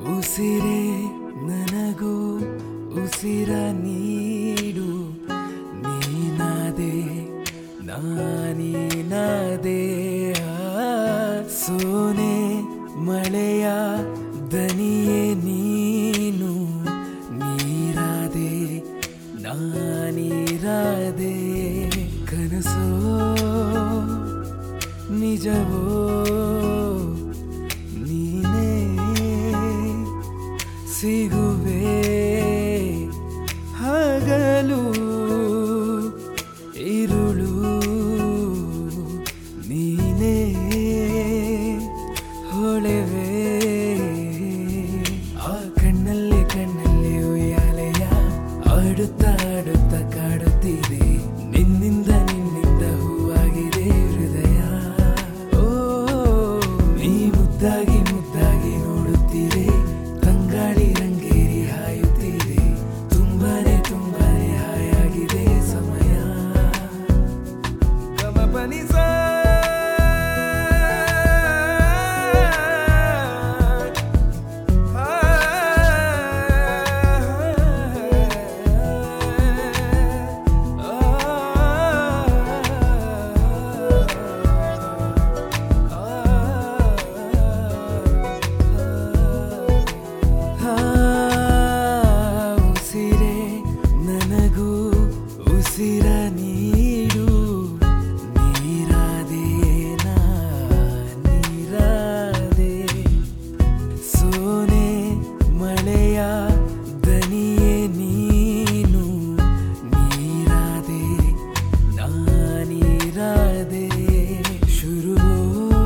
ಉಸಿರೇ ನನಗೂ ಉಸಿರ ನೀಡು ನೀನಾದೆ ನಾನೀನಾದೆ ಆ, ಸೋನೆ ಮಳೆಯ ದನಿಯೇ ನೀನು ನೀರಾದೆ ನಾನೀರಾದೆ ಕನಸೋ ನಿಜವೋ ನೀನೇ ಸಿಗುವೆ ಹಗಲು ಇರುಳು ನೀನೇ ಹೊಳೆವೆ ಆ ಕಣ್ಣಲ್ಲಿ ಕಣ್ಣಲ್ಲಿ ಉಯ್ಯಾಲೆಯ ಆಡುತ್ತಾ ಆಡುತ್ತಾ ಕಾಡುತ್ತಿದೆ ನಿನ್ನಿಂದ ನಿನ್ನಿಂದ ಹೂವಾಗಿದೆ ಹೃದಯ ಓ ನೀ ಮುದ್ದಾಗಿ ಮುದ್ದಾಗಿ ನೋಡುತ್ತಿದೆ ತಂಗಾಳಿ ರಂಗೇರಿ ಹಾಯುತ್ತಿದೆ ತುಂಬಾನೇ ತುಂಬಾನೇ ಹಾಯಾಗಿದೆ ಸಮಯ ಗಮಪನಿಸ ಉಸಿರೇ ನನಗೂ ಉಸಿರ ನೀಡು ನೀರಾದೆ ನಾ ನೀರಾದೆ ಸೋನೆ ಮಳೆಯ ದನಿಯೇ ನೀನು ನೀರಾದೆ ನಾನೀರಾದೆ ಶುರುವೋ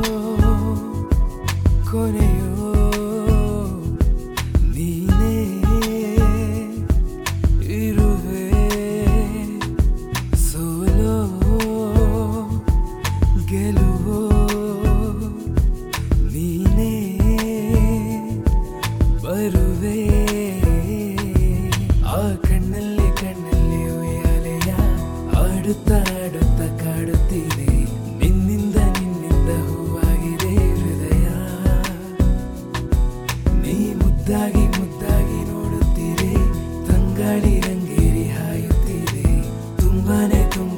ಕೊನೆಯೋ ನೀನೇ ಇರುವೆ ಸೋಲೋ ಗೆಲುವೋ ನೀನೇ ಬರುವೆ ಆ ಕಣ್ಣಲ್ಲಿ ಕಣ್ಣಲ್ಲಿ ಉಯ್ಯಾಲೆಯ ಆಡುತ್ತಾ ಆಡುತ್ತಾ ಕಾಡುತ್ತಿದೆ ನಿನ್ನಿಂದ ನಿನ್ನಿಂದ ಹೂವಾಗಿದೆ ಹೃದಯ ನೀ ಮುದ್ದಾಗಿ ಮುದ್ದಾಗಿ ನೋಡುತ್ತೀರೆ ತಂಗಾಳಿ ರಂಗೇರಿ ಹಾಯುತ್ತಿದೆ ತುಂಬಾನೇ ತುಂಬ